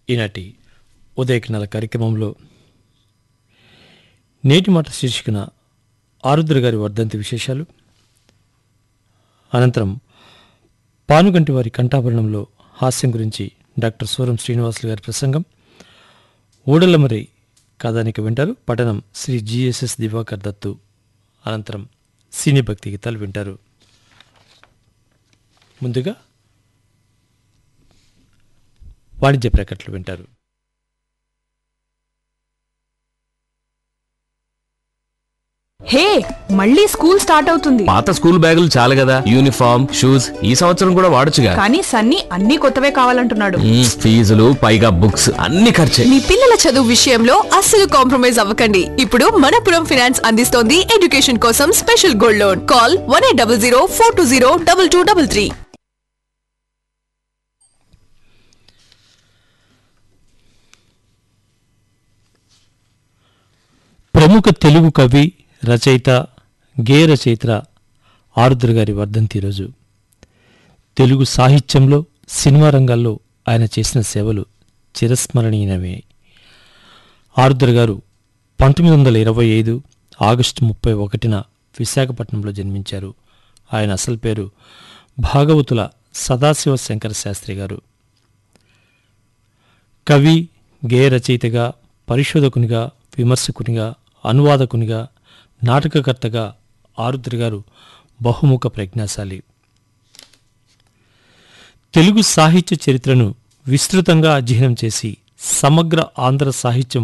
ఈనాటి ఉదయకినాల కార్యక్రమంలో నేటి మాట శీర్షికన ఆరుద్ర గారి వర్ధంతి విశేషాలు అనంతరం పానుగంటి వారి కంఠాభరణంలో హాస్యం గురించి డాక్టర్ సూరం శ్రీనివాసులు గారి ప్రసంగం ఊడలమరి కథానిక వింటారు పఠనం శ్రీ జిఎస్ఎస్ దివాకర్ దత్తు అనంతరం సినీ భక్తి గీతాలు వింటారు ముందుగా వాణిజ్య ప్రకటనలు వింటారు హే మళ్ళీ స్కూల్ స్టార్ట్ అవుతుంది పాత స్కూల్ బ్యాగులు చాలు కదా యూనిఫామ్ షూస్ ఈ సంవత్సరం కూడా వాడొచ్చుగా కానీ సన్నీ అన్ని కొత్తవే కావాలంటున్నాడు మ్మ్, ఫీజులు పైగా బుక్స్ అన్ని ఖర్చే మీ పిల్లల చదువు విషయంలో అస్సలు కాంప్రమైజ్ అవ్వకండి ఇప్పుడు మనపురం ఫినాన్స్ అందిస్తోంది ఎడ్యుకేషన్ కోసం special gold loan call one eight double zero four two zero double two double three ప్రముఖ తెలుగు కవి రచయిత గేయ రచయిత ఆరుద్ర గారి వర్ధంతి ఈరోజు తెలుగు సాహిత్యంలో సినిమా రంగాల్లో ఆయన చేసిన సేవలు చిరస్మరణీయమే ఆరుద్ర గారు పంతొమ్మిది వందల ఇరవై ఐదు ఆగస్టు ముప్పై ఒకటిన విశాఖపట్నంలో జన్మించారు ఆయన అసలు పేరు భాగవతుల సదాశివ శంకర శాస్త్రి గారు కవి గేయ రచయితగా పరిశోధకునిగా విమర్శకునిగా అనువాదకునిగా నాటకకర్తగా ఆరుద్ర గారు బహుముఖ ప్రజ్ఞాశాలి తెలుగు సాహిత్య చరిత్రను విస్తృతంగా అధ్యయనం చేసి సమగ్ర ఆంధ్ర సాహిత్యం